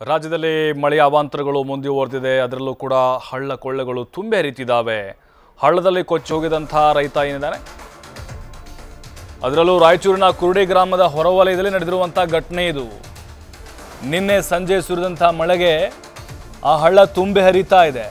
ರಾಜ್ಯದಲ್ಲಿ ಮಳೆಯ ಅವಾಂತರಗಳು ಮುಂದುವರೆದಿದೆ ಅದರಲ್ಲೂ ಕೂಡ ಹಳ್ಳ ಕೊಳ್ಳಗಳು ತುಂಬಿ ಹರಿತಿದ್ದಾವೆ ಹಳ್ಳದಲ್ಲಿ ಕೊಚ್ಚಿ ಹೋಗಿದಂಥ ರೈತ ಏನಿದ್ದಾನೆ ಅದರಲ್ಲೂ ರಾಯಚೂರಿನ ಕುರುಡಿ ಗ್ರಾಮದ ಹೊರವಲಯದಲ್ಲಿ ನಡೆದಿರುವಂಥ ಘಟನೆ ಇದು ನಿನ್ನೆ ಸಂಜೆ ಸುರಿದಂಥ ಮಳೆಗೆ ಆ ಹಳ್ಳ ತುಂಬಿ ಹರಿತಾ ಇದೆ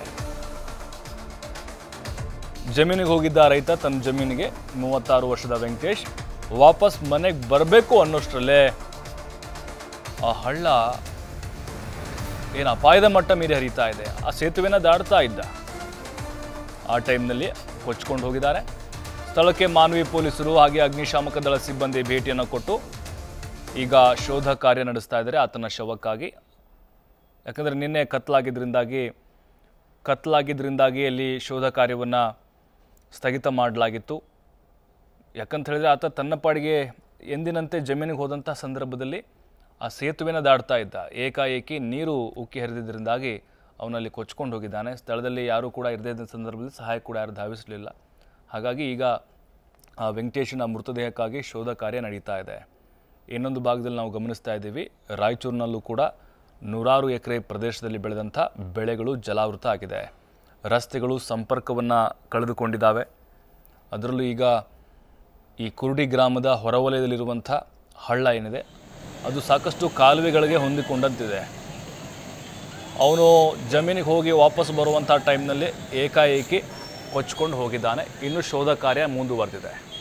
ಜಮೀನಿಗೆ ಹೋಗಿದ್ದ ರೈತ ತನ್ನ ಜಮೀನಿಗೆ ಮೂವತ್ತಾರು ವರ್ಷದ ವೆಂಕಟೇಶ್ ವಾಪಸ್ ಮನೆಗೆ ಬರಬೇಕು ಅನ್ನೋಷ್ಟರಲ್ಲೇ ಆ ಹಳ್ಳ ಏನು ಅಪಾಯದ ಮಟ್ಟ ಮೀರಿ ಹರಿತಾ ಇದೆ ಆ ಸೇತುವೆನ ದಾಟ್ತಾ ಇದ್ದ ಆ ಟೈಮ್ನಲ್ಲಿ ಕೊಚ್ಕೊಂಡು ಹೋಗಿದ್ದಾರೆ ಸ್ಥಳಕ್ಕೆ ಮಾನವಿ ಪೊಲೀಸರು ಹಾಗೆ ಅಗ್ನಿಶಾಮಕ ದಳ ಸಿಬ್ಬಂದಿ ಭೇಟಿಯನ್ನು ಕೊಟ್ಟು ಈಗ ಶೋಧ ಕಾರ್ಯ ನಡೆಸ್ತಾ ಇದ್ದಾರೆ ಆತನ ಶವಕ್ಕಾಗಿ ಯಾಕಂದರೆ ನಿನ್ನೆ ಕತ್ಲಾಗಿದ್ದರಿಂದಾಗಿ ಕತ್ಲಾಗಿದ್ದರಿಂದಾಗಿ ಅಲ್ಲಿ ಶೋಧ ಕಾರ್ಯವನ್ನು ಸ್ಥಗಿತ ಮಾಡಲಾಗಿತ್ತು ಯಾಕಂತ ಹೇಳಿದ್ರೆ ಆತ ತನ್ನ ಪಾಡಿಗೆ ಎಂದಿನಂತೆ ಜಮೀನಿಗೆ ಹೋದಂಥ ಸಂದರ್ಭದಲ್ಲಿ ಆ ಸೇತುವೆನ ದಾಟ್ತಾ ಇದ್ದ ಏಕಾಏಕಿ ನೀರು ಉಕ್ಕಿ ಹರಿದಿದ್ದರಿಂದಾಗಿ ಅವನಲ್ಲಿ ಕೊಚ್ಕೊಂಡು ಹೋಗಿದ್ದಾನೆ ಸ್ಥಳದಲ್ಲಿ ಯಾರೂ ಕೂಡ ಇರದೇ ಇದ್ದ ಸಂದರ್ಭದಲ್ಲಿ ಸಹಾಯ ಕೂಡ ಯಾರು ಧಾವಿಸಲಿಲ್ಲ ಹಾಗಾಗಿ ಈಗ ಆ ವೆಂಕಟೇಶನ ಮೃತದೇಹಕ್ಕಾಗಿ ಶೋಧ ಕಾರ್ಯ ನಡೀತಾ ಇದೆ ಇನ್ನೊಂದು ಭಾಗದಲ್ಲಿ ನಾವು ಗಮನಿಸ್ತಾ ಇದ್ದೀವಿ ರಾಯಚೂರಿನಲ್ಲೂ ಕೂಡ ನೂರಾರು ಎಕರೆ ಪ್ರದೇಶದಲ್ಲಿ ಬೆಳೆದಂಥ ಬೆಳೆಗಳು ಜಲಾವೃತ ಆಗಿದೆ ರಸ್ತೆಗಳು ಸಂಪರ್ಕವನ್ನು ಕಳೆದುಕೊಂಡಿದ್ದಾವೆ ಅದರಲ್ಲೂ ಈಗ ಈ ಕುರುಡಿ ಗ್ರಾಮದ ಹೊರವಲಯದಲ್ಲಿರುವಂಥ ಹಳ್ಳ ಏನಿದೆ ಅದು ಸಾಕಷ್ಟು ಕಾಲುವೆಗಳಿಗೆ ಹೊಂದಿಕೊಂಡಂತಿದೆ ಅವನು ಜಮೀನಿಗೆ ಹೋಗಿ ವಾಪಸ್ ಬರುವಂಥ ಟೈಮ್ನಲ್ಲಿ ಏಕಾಏಕಿ ಕೊಚ್ಕೊಂಡು ಹೋಗಿದ್ದಾನೆ ಇನ್ನು ಶೋಧ ಕಾರ್ಯ ಮುಂದುವರೆದಿದೆ